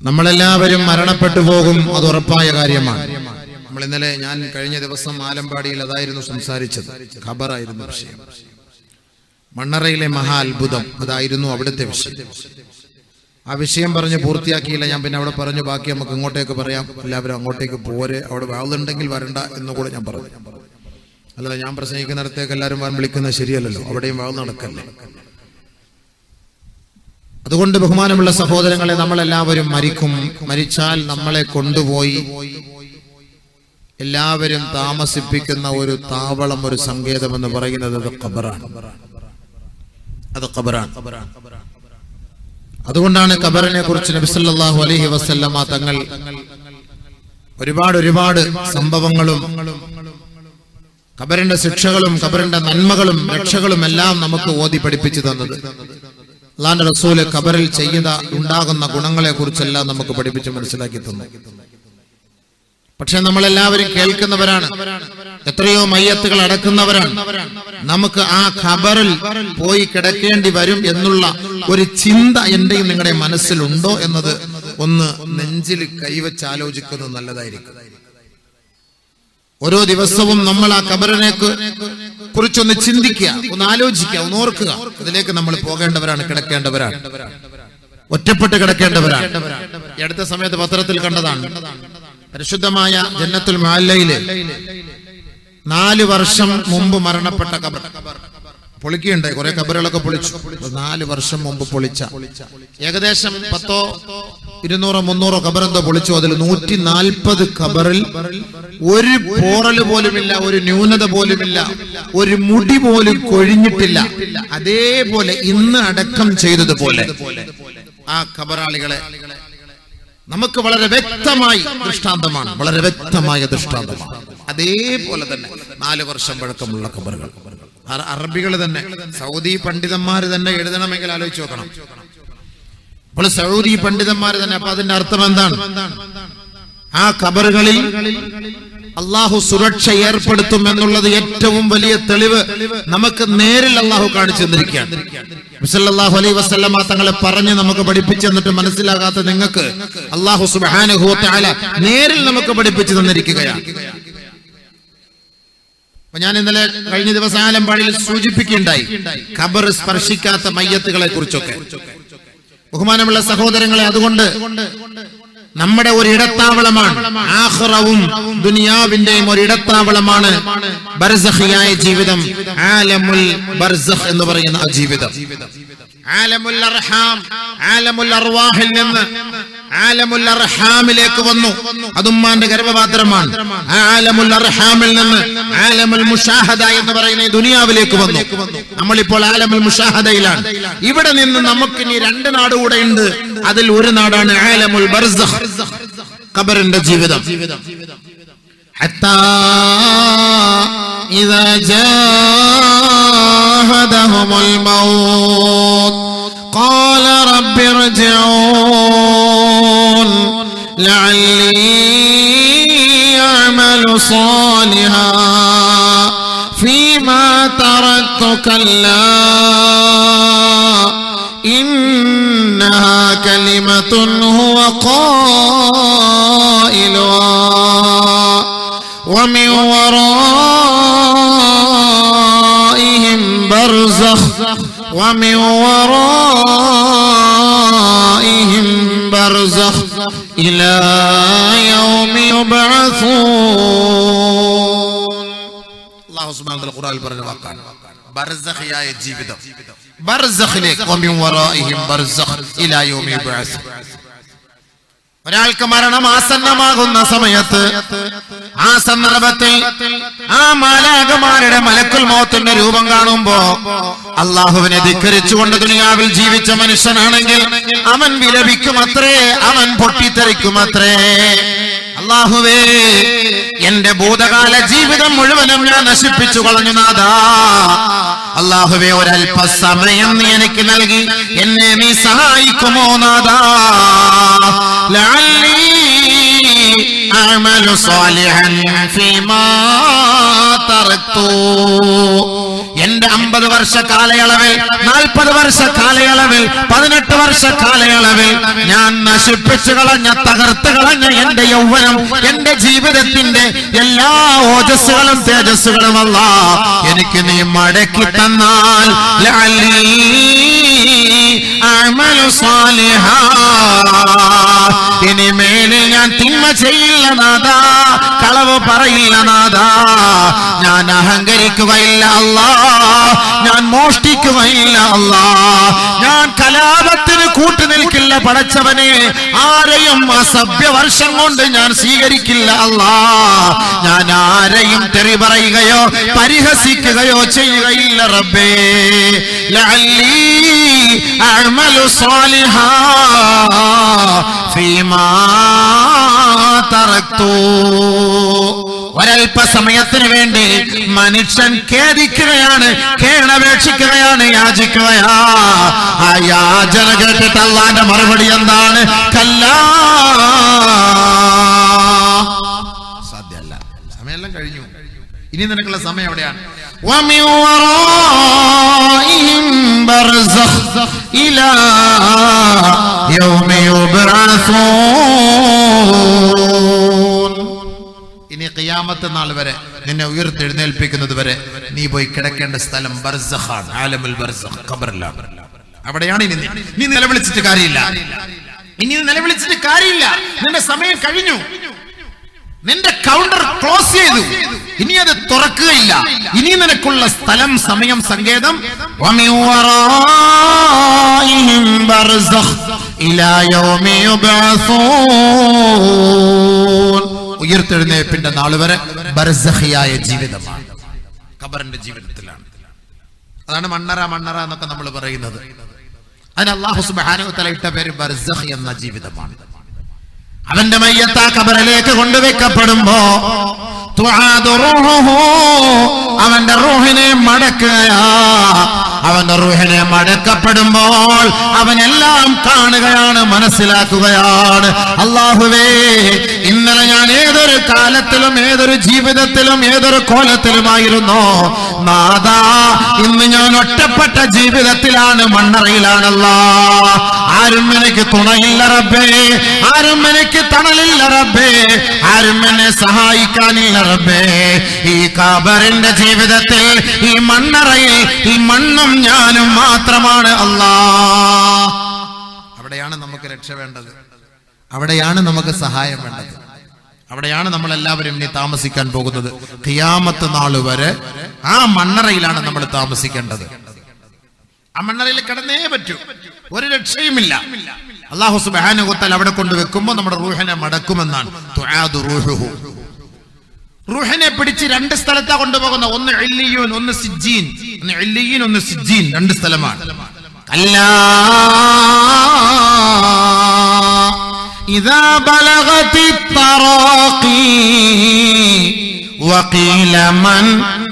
നമ്മളെല്ലാവരും മരണപ്പെട്ടു പോകും അത് ഉറപ്പായ കാര്യമാണ് നമ്മൾ ഇന്നലെ ഞാൻ കഴിഞ്ഞ ദിവസം ആലമ്പാടിയിൽ അതായിരുന്നു സംസാരിച്ചത് ഖബറായിരുന്നു വിഷയം മണ്ണറയിലെ മഹാ അത്ഭുതം അതായിരുന്നു അവിടുത്തെ വിഷയം ആ വിഷയം പറഞ്ഞ് പൂർത്തിയാക്കിയില്ല ഞാൻ പിന്നെ അവിടെ പറഞ്ഞു ബാക്കി നമുക്ക് ഇങ്ങോട്ടേക്ക് പറയാം എല്ലാവരും അങ്ങോട്ടേക്ക് പോരെ അവിടെ വാളുണ്ടെങ്കിൽ വരണ്ട എന്നുകൂടെ ഞാൻ പറഞ്ഞു അല്ലാതെ ഞാൻ പ്രസംഗിക്കുന്നിടത്തേക്ക് എല്ലാവരും വരാൻ വിളിക്കുന്നത് ശരിയല്ലല്ലോ അവിടെയും വാൾ നടക്കല്ലേ അതുകൊണ്ട് ബഹുമാനമുള്ള സഹോദരങ്ങളെ നമ്മളെല്ലാവരും മരിക്കും മരിച്ചാൽ നമ്മളെ കൊണ്ടുപോയി എല്ലാവരും താമസിപ്പിക്കുന്ന ഒരു താവളം ഒരു സങ്കേതം എന്ന് പറയുന്നത് അത് ഖബറാണ് അത് ഖബറാണ് അതുകൊണ്ടാണ് ഖബറിനെ കുറിച്ച് നബിസല്ലാഹു അലൈഹി വസല്ലമ തങ്ങൾ ഒരുപാട് ഒരുപാട് സംഭവങ്ങളും ഖബറിന്റെ ശിക്ഷകളും ഖബറിന്റെ നന്മകളും രക്ഷകളും എല്ലാം നമുക്ക് ഓതി പഠിപ്പിച്ചു തന്നത് അള്ളാന്റെ റസൂല് ഖബറിൽ ചെയ്ത ഉണ്ടാകുന്ന ഗുണങ്ങളെ കുറിച്ചെല്ലാം നമുക്ക് പഠിപ്പിച്ച് മനസ്സിലാക്കി തന്നു പക്ഷെ നമ്മളെല്ലാവരും കേൾക്കുന്നവരാണ് എത്രയോ മയ്യത്തുകൾ അടക്കുന്നവരാണ് നമുക്ക് ആ ഖബറിൽ പോയി കിടക്കേണ്ടി വരും എന്നുള്ള ഒരു ചിന്ത എന്റെയും നിങ്ങളുടെ മനസ്സിലുണ്ടോ എന്നത് ഒന്ന് നെഞ്ചിൽ കൈവച്ച് ആലോചിക്കുന്നത് നല്ലതായിരിക്കും ഓരോ ദിവസവും നമ്മൾ ആ ഖബറിനെ കുറിച്ചൊന്ന് ചിന്തിക്കുക ഒന്ന് ആലോചിക്കുക ഒന്ന് ഓർക്കുക അതിലേക്ക് നമ്മൾ പോകേണ്ടവരാണ് കിടക്കേണ്ടവരാണ് ഒറ്റപ്പെട്ട് കിടക്കേണ്ടവരാണ് ഈ അടുത്ത സമയത്ത് പത്രത്തിൽ കണ്ടതാണ് പരിശുദ്ധമായ ജന്നത്തുൽ മാലയില് നാല് വർഷം മുമ്പ് മരണപ്പെട്ട ഖബർ പൊളിക്കുകയുണ്ടായി കുറെ ഖബറുകളൊക്കെ പൊളിച്ചു നാല് വർഷം മുമ്പ് പൊളിച്ച ഏകദേശം പത്തോ ഇരുന്നൂറോ മുന്നൂറോ ഖബറെന്തോ പൊളിച്ചു അതിൽ നൂറ്റി നാൽപ്പത് ഖബറിൽ ഒരു പോറല് പോലുമില്ല ഒരു ന്യൂനത പോലുമില്ല ഒരു മുടി പോലും കൊഴിഞ്ഞിട്ടില്ല അതേപോലെ ഇന്ന് അടക്കം ചെയ്തതുപോലെ ആ ഖബറാളികളെ നമുക്ക് വളരെ വ്യക്തമായി ദൃഷ്ടാന്തമാണ് വളരെ വ്യക്തമായ ദൃഷ്ടാന്തമാണ് അതേപോലെ തന്നെ നാല് വർഷം പഴക്കമുള്ള ഖബറുകൾ അറബികൾ തന്നെ സൗദി പണ്ഡിതന്മാർ തന്നെ എഴുതണമെങ്കിൽ ആലോചിച്ച് നോക്കണം അപ്പോൾ സൗദി പണ്ഡിതന്മാർ തന്നെ അപ്പൊ അതിന്റെ അർത്ഥം എന്താണ് ആ ഖബറുകളിൽ അള്ളാഹു സുരക്ഷ ഏർപ്പെടുത്തും എന്നുള്ളത് ഏറ്റവും വലിയ തെളിവ് നമുക്ക് നേരിൽ അള്ളാഹു കാണിച്ചു തന്നിരിക്കുകയാണ് മുസല്ലാഹു അലൈ വസ്ലമ തങ്ങളെ പറഞ്ഞ് നമുക്ക് പഠിപ്പിച്ചു തന്നിട്ട് മനസ്സിലാകാത്ത നിങ്ങൾക്ക് അള്ളാഹു സുബാനുഹൂത്താല നേരിൽ നമുക്ക് പഠിപ്പിച്ചു തന്നിരിക്കുകയാണ് അപ്പൊ ഞാൻ ഇന്നലെ കഴിഞ്ഞ ദിവസം ആലമ്പാടിയിൽ സൂചിപ്പിക്കുകയുണ്ടായി ഖബർ സ്പർശിക്കാത്ത മയ്യത്തുകളെ കുറിച്ചൊക്കെ ബഹുമാനമുള്ള സഹോദരങ്ങളെ അതുകൊണ്ട് നമ്മുടെ ഒരു ഇടത്താവളമാണ് ആഹ്റവും ദുനിയാവിന്റെയും ഒരു ഇടത്താവളമാണ് ബർസഖിയായ ജീവിതം ആലമുൽ ബർസഖ് എന്ന് പറയുന്ന ആ ജീവിതം ആലമുൽ അർഹാം ആലമുൽ അർവാഹിൽ നിന്ന് ആലമുൽ അർഹാമിലേക്ക് വന്നു അതുമ്മാന്റെ ഗർഭപാത്രമാണ് ആലമുൽ അർഹാമിൽ നിന്ന് ആലമുൽ മുഷാഹദ എന്ന് പറയുന്ന ദുനിയാവിലേക്ക് വന്നു നമ്മളിപ്പോൾ ആലമുൽ മുഷാഹദയിലാണ് ഇവിടെ നിന്ന് നമുക്ക് ഇനി രണ്ട് നാട് കൂടെ ഉണ്ട് അതിൽ ഒരു നാടാണ് ആലമുൽ ബർസഖ് ഖബറിന്റെ ജീവിതം حتى إذا جاهدهم الموت قال رب ارجعون لعلي أعمل صالحا فيما تركت كلا إنها كلمة هو قائلها ومن ورائهم برزخ ومن ورائهم برزخ إلى يوم يبعثون الله سبحانه وتعالى القرآن പറഞ്ഞ വാക്കാണ് ബർസഖിയായ ജീവിതം ബർസഖിലേക്ക് ومن ورائهم برزخ إلى يوم يبعثون ഒരാൾക്ക് മരണം ആസന്നമാകുന്ന സമയത്ത് ആ സന്ദർഭത്തിൽ ആ മാലാകമാരുടെ മലക്കുൽ മോത്തിന്റെ രൂപം കാണുമ്പോ അള്ളാഹുവിനെ ധിക്കരിച്ചുകൊണ്ട് ദുനിയാവിൽ ജീവിച്ച മനുഷ്യനാണെങ്കിൽ അവൻ വിലപിക്കുമത്രേ അവൻ പൊട്ടിത്തെറിക്കുമത്രേ അള്ളാഹുവേ എന്റെ ഭൂതകാല ജീവിതം മുഴുവനും ഞാൻ നശിപ്പിച്ചു കളഞ്ഞു നാഥാ അള്ളാഹുവേ ഒരല്പസമയം നീ എനിക്ക് നൽകി എന്നെ നീ സഹായിക്കുമോ നാഥാ لعلي أعمل صالحا فيما تركت എന്റെ എന്റെ അമ്പത് വർഷ കാലയളവിൽ നാൽപ്പത് വർഷ കാലയളവിൽ പതിനെട്ട് വർഷ കാലയളവിൽ ഞാൻ നശിപ്പിച്ചു കളഞ്ഞ തകർത്ത് കളഞ്ഞ എന്റെ യൗവനം എന്റെ ജീവിതത്തിന്റെ എല്ലാ ഓജസ്സുകളും തേജസ്സുകളും അല്ല എനിക്ക് നീ മടക്കി തന്നാൽ ലഅല്ലി അഅമലു സാലിഹാ. ഇനിമേലിൽ ഞാൻ തിന്മ ചെയ്യില്ല നാഥ കളവ് പറയില്ല നാഥ ഞാൻ അഹങ്കരിക്കുകയില്ല അല്ലാ ഞാൻ മോഷ്ടിക്കുകയില്ല അല്ലാ ഞാൻ കലാപത്തിന് കൂട്ടുനിൽക്കില്ല പടച്ചവനെ ആരെയും അസഭ്യവർഷം കൊണ്ട് ഞാൻ സ്വീകരിക്കില്ല അല്ലാ ഞാൻ ആരെയും തെറി പറയുകയോ പരിഹസിക്കുകയോ ചെയ്യുകയില്ല റബ്ബേ ലഅല്ലി അഅമലു സാലിഹാ ഫീമാ തറക്തു ഒരല്പസമയത്തിന് വേണ്ടി മനുഷ്യൻ ഖേദിക്കുകയാണ് കേണപേക്ഷിക്കുകയാണ് യാചിക്കുകയാ ആ യാചന കേട്ടിട്ട് അള്ളാന്റെ മറുപടി എന്താണ് കല്ലാ സാധ്യമല്ല സമയമെല്ലാം കഴിഞ്ഞു ഇനി നിനക്കുള്ള സമയം എവിടെയാണ് ومن ورائهم برزخ إلى يوم يبعثون ഇനി ഖിയാമത്ത് നാൾ വരെ നിന്നെ ഉയർത്തെഴുന്നേൽപ്പിക്കുന്നത് വരെ നീ പോയി കിടക്കേണ്ട സ്ഥലം ബർസഖാണ് ആലമുൽ ബർസഖ് ഖബറിലാണ് അവിടെയാണ് ഇനി നീ നീ നിലവിളിച്ചിട്ട് കാര്യമില്ല ഇനി നീ നിലവിളിച്ചിട്ട് കാര്യമില്ല നിന്റെ സമയം കഴിഞ്ഞു നിന്റെ കൗണ്ടർ ക്ലോസ് ചെയ്തു ഇനി അത് തുറക്കുകയില്ല ഇനി നിനക്കുള്ള സ്ഥലം സമയം സങ്കേതം وَمِن وَرَائِهِمْ بَرْزَخٌ إِلَى يَوْمِ يُبْعَثُونَ ഉയർത്തെഴുന്നേൽപ്പിന്റെ നാള് വരെ ബർസഖിയായ ജീവിതമാണ് ഖബറിന്റെ ജീവിതത്തിലാണ് അതാണ് മണ്ണറ മണ്ണറ എന്നൊക്കെ നമ്മൾ പറയുന്നത് അതിന് അള്ളാഹു സുബ്ഹാനഹു വ തആല ഇട്ട പേര് ബർസഖ് എന്ന ജീവിതമാണ് അവന്റെ മയ്യത്ത് ആ കബറിലേക്ക് കൊണ്ടുവെക്കപ്പെടുമ്പോ തുആദു റൂഹുഹു, അവന്റെ റൂഹിനെ മടക്കുകയാ അവന്റെ റൂഹിനെ മടക്കപ്പെടുമ്പോൾ അവനെല്ലാം കാണുകയാണ് മനസ്സിലാക്കുകയാണ് അള്ളാഹുവേ ഇന്നലെ ഞാൻ ഏതൊരു കാലത്തിലും ഏതൊരു ജീവിതത്തിലും ഏതൊരു കോലത്തിലുമായിരുന്നോ നാദാ ഇന്ന് ഞാൻ ഒറ്റപ്പെട്ട ജീവിതത്തിലാണ് മണ്ണറയിലാണല്ലോ ആരും എനിക്ക് തുണയില്ല റബ്ബേ ആരും എനിക്ക് തണലില്ല റബ്ബേ ആരും എന്നെ സഹായിക്കാനില്ല റബ്ബേ ഈ കാബറിന്റെ ജീവിതത്തിൽ ഈ മണ്ണറയിൽ ഈ മണ്ണും ഞാനും മാത്രമാണ് അല്ലാ അവിടെയാണ് നമുക്ക് രക്ഷ വേണ്ടത് അവിടെയാണ് നമുക്ക് സഹായം വേണ്ടത് അവിടെയാണ് നമ്മൾ എല്ലാവരും ഇനി താമസിക്കാൻ പോകുന്നത് ഖിയാമത്ത് നാള് വരെ ആ മണ്ണറയിലാണ് നമ്മൾ താമസിക്കേണ്ടത് ആ മണ്ണറയിൽ കിടന്നേ പറ്റൂ ഒരു രക്ഷയുമില്ല അള്ളാഹു സുബാനുഗത്തൽ അവിടെ കൊണ്ട് വെക്കുമ്പോ നമ്മുടെ റൂഹിനെ മടക്കുമെന്നാണ് തുആദു റൂഹുഹു. റൂഹിനെ പിടിച്ച് രണ്ട് സ്ഥലത്താ കൊണ്ടുപോകുന്ന ഒന്ന് ഇല്ലിയൂൻ ഒന്ന് സിജ്ജീൻ ഒന്ന് ഇല്ലിയീൻ ഒന്ന് സിജ്ജീൻ രണ്ട് സ്ഥലമാണ് കല്ലാ إذا بلغت التراقي وقيل من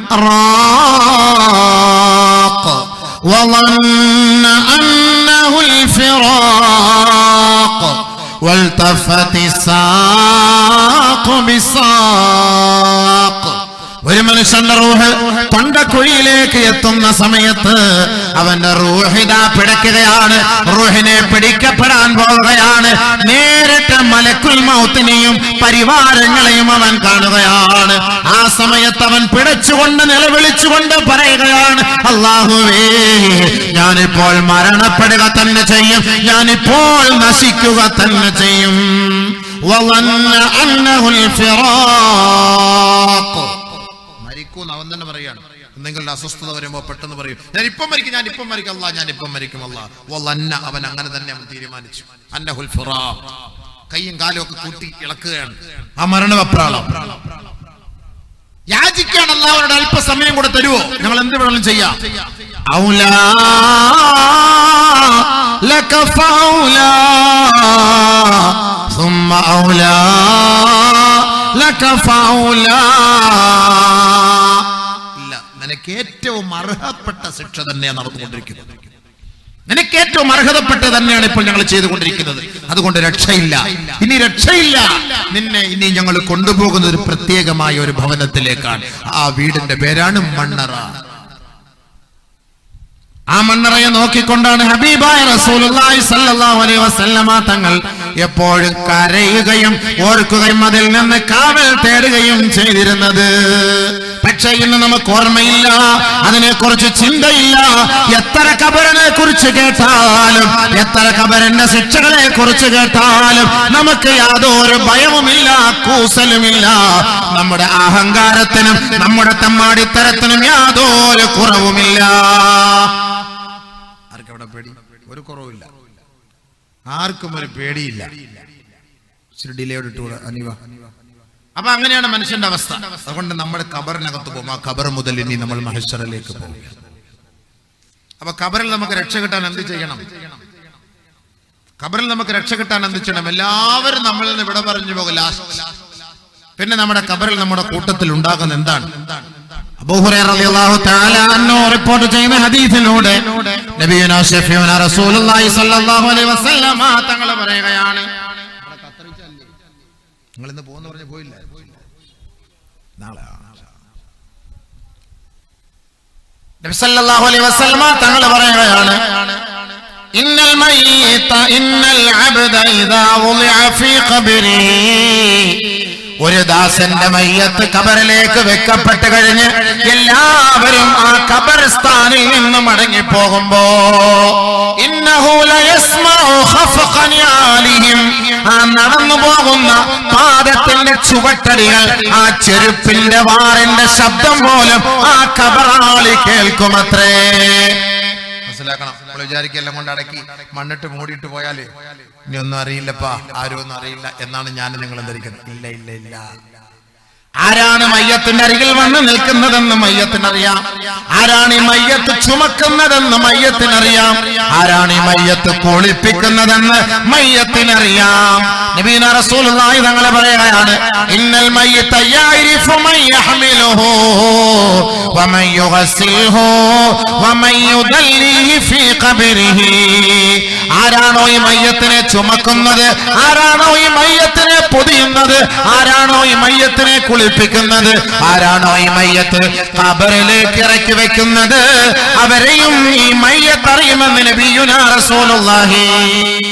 راق وظن أنه الفراق والتفت الساق بالساق ഒരു മനുഷ്യന്റെ റൂഹ് തൊണ്ടക്കുഴിയിലേക്ക് എത്തുന്ന സമയത്ത് അവന്റെ റൂഹിത പിടയ്ക്കുകയാണ് റൂഹിനെ പിടിക്കപ്പെടാൻ പോവുകയാണ് നേരിട്ട് മലക്കുൽ മൗത്തിനെയും പരിവാരങ്ങളെയും അവൻ കാണുകയാണ് ആ സമയത്ത് അവൻ പിടച്ചുകൊണ്ട് നിലവിളിച്ചുകൊണ്ട് പറയുകയാണ് അള്ളാഹുവേ ഞാനിപ്പോൾ മരണപ്പെടുക തന്നെ ചെയ്യും ഞാനിപ്പോൾ നശിക്കുക തന്നെ ചെയ്യും وظن أنه الفراق മരിക്കൂന്ന് അവൻ തന്നെ പറയാണ് നിങ്ങളുടെ അസ്വസ്ഥത വരുമ്പോ പെട്ടെന്ന് പറയും ഞാൻ ഇപ്പം മരിക്കും ഞാൻ ഇപ്പം മരിക്കും അല്ല ഞാൻ ഇപ്പം മരിക്കും അല്ല വല്ലന്ന അവൻ അങ്ങനെ തന്നെ അവൻ തീരുമാനിച്ചു അന്നഹുൽ ഫിറാഖ്. കൈയും കാലും ഒക്കെ കൂട്ടി ഇളക്കുകയാണ് ആ മരണവപ്രാളം യാചിക്കാൻ അല്ലാവരുടെ അല്പസമയം കൂടെ തരുവോ ഞങ്ങൾ എന്ത് വേണമെങ്കിലും ചെയ്യാം ഔലാ ലക ഫൗലാ ثم أولى لك فأولى ഇല്ല നിനക്ക് ഏറ്റവും അർഹപ്പെട്ട ശിക്ഷ തന്നെയാണ് നടന്നുകൊണ്ടിരിക്കുന്നത് നിനക്ക് ഏറ്റവും അർഹതപ്പെട്ട തന്നെയാണ് ഇപ്പോൾ ഞങ്ങൾ ചെയ്തുകൊണ്ടിരിക്കുന്നത് അതുകൊണ്ട് രക്ഷയില്ല ഇനി രക്ഷയില്ല നിന്നെ ഇനി ഞങ്ങൾ കൊണ്ടുപോകുന്ന ഒരു പ്രത്യേകമായ ഒരു ഭവനത്തിലേക്കാണ് ആ വീടിന്റെ പേരാണ് മണ്ണറ ആ മണ്ണറയെ നോക്കിക്കൊണ്ടാണ് ഹബീബായ റസൂലുള്ളാഹി സ്വല്ലല്ലാഹു അലൈഹി വസല്ലമ തങ്ങൾ എപ്പോഴും കരയുകയും ഓർക്കുകയും അതിൽ നിന്ന് കാവൽ തേടുകയും ചെയ്തിരുന്നത് പക്ഷേ ഇന്ന് നമുക്ക് ഓർമ്മയില്ല അതിനെക്കുറിച്ച് ചിന്തയില്ല എത്ര കബറിനെ കുറിച്ച് കേട്ടാലും എത്ര കബറിന്റെ ശിക്ഷകളെ കുറിച്ച് കേട്ടാലും നമുക്ക് യാതൊരു ഭയവുമില്ല കൂസലുമില്ല നമ്മുടെ അഹങ്കാരത്തിനും നമ്മുടെ തമ്മാടിത്തരത്തിനും യാതൊരു കുറവുമില്ല ആർക്കവിടെ പേടി ഒരു കുറവില്ല ആർക്കും ഒരു പേടിയില്ല ഇച്ചിരി ഡിലേയോട് ഇട്ടുകൂടെ അനിവ അപ്പൊ അങ്ങനെയാണ് മനുഷ്യന്റെ അവസ്ഥ അതുകൊണ്ട് നമ്മുടെ കബറിനകത്ത് പോകും ആ കബർ മുതൽ ഇനി നമ്മൾ മഹേശ്വറിലേക്ക് പോകും അപ്പൊ കബറിൽ നമുക്ക് രക്ഷ കിട്ടാൻ എന്ത് ചെയ്യണം കബറിൽ നമുക്ക് രക്ഷ കിട്ടാൻ എന്ത് ചെയ്യണം എല്ലാവരും നമ്മളിൽ നിന്ന് വിട പറഞ്ഞു പോകും ലാസ്റ്റ് പിന്നെ നമ്മുടെ കബറിൽ നമ്മുടെ കൂട്ടത്തിൽ ഉണ്ടാകുന്ന എന്താണ് അബൂ ഹുറൈറ റളിയല്ലാഹു തആല അൻഹു റിപ്പോർട്ട് ചെയ്യുന്ന ഹദീസിലൂടെ നബിയുനാ ഷഫീഉനാ റസൂലുള്ളാഹി സ്വല്ലല്ലാഹു അലൈഹി വസല്ലമ തങ്ങൾ പറയുകയാണ് നിങ്ങൾ ഇന്ന് പോകുന്ന പറഞ്ഞ് പോയില്ല നാളെ നബി സല്ലല്ലാഹു അലൈഹി വസല്ലമ തങ്ങൾ പറയുകയാണ് ഇന്നൽ മയ്യിത ഇന്നൽ അബ്ദ ഇദാ വുളിഅ ഫീ ഖബ്രിഹി ഒരു ദാസന്റെ മയ്യത്ത് കബറിലേക്ക് വെക്കപ്പെട്ട് കഴിഞ്ഞ് എല്ലാവരും ആ കബർസ്ഥാനിൽ നിന്ന് മടങ്ങിപ്പോകുമ്പോ ഇന്നഹു ലയസ്മഉ ഖഫഖൻ യാലിഹിം. ആ നടന്നു പോകുന്ന പാദത്തിന്റെ ചുവട്ടടികൾ ആ ചെരുപ്പിന്റെ വാറിന്റെ ശബ്ദം പോലും ആ കബറാളി കേൾക്കുമത്രേ മനസ്സിലാക്കണം നമ്മൾ വിചാരിക്കെല്ലാം കൊണ്ട് അടക്കി മണ്ണിട്ട് മൂടിയിട്ട് പോയാല് ഇനി ഒന്നും അറിയില്ലപ്പാ ആരും ഒന്നും അറിയില്ല എന്നാണ് ഞാൻ നിങ്ങൾ ധരിക്കുന്നത് ഇല്ല ഇല്ല ഇല്ല ആരാണ് മയ്യത്തിന്റെ അരികിൽ വന്ന് നിൽക്കുന്നതെന്ന് മയ്യത്തിനറിയാം ആരാണ് ഈ മയ്യത്ത് ചുമക്കുന്നതെന്ന് മയ്യത്തിനറിയാം ആരാണ് ഈ മയ്യത്ത് കുളിപ്പിക്കുന്നതെന്ന് മയ്യത്തിനറിയാം നബീന റസൂലുള്ളാഹി തങ്ങളെ പറയുകയാണ് ഇന്നൽ മയ്യത്ത യഅരിഫു മൻ യഹ്മിലുഹു വമൻ യുഗസിൽഹു വമൻ യുദല്ലിഹി ഫീ ഖബ്രിഹി ആരാണോ ഈ മയ്യത്തിനെ ചുമക്കുന്നത് ആരാണോ ഈ മയ്യത്തിനെ പൊതിയുന്നത് ആരാണോ ഈ മയ്യത്തിനെ കുളിപ്പിക്കുന്നത് ആരാണോ ഈ മയ്യത്ത് കബറിലേക്ക് ഇറക്കി വെക്കുന്നത് അവരെയും ഈ മയ്യത്ത് അറിയുമെന്ന് നബിയുനാ റസൂലുള്ളാഹി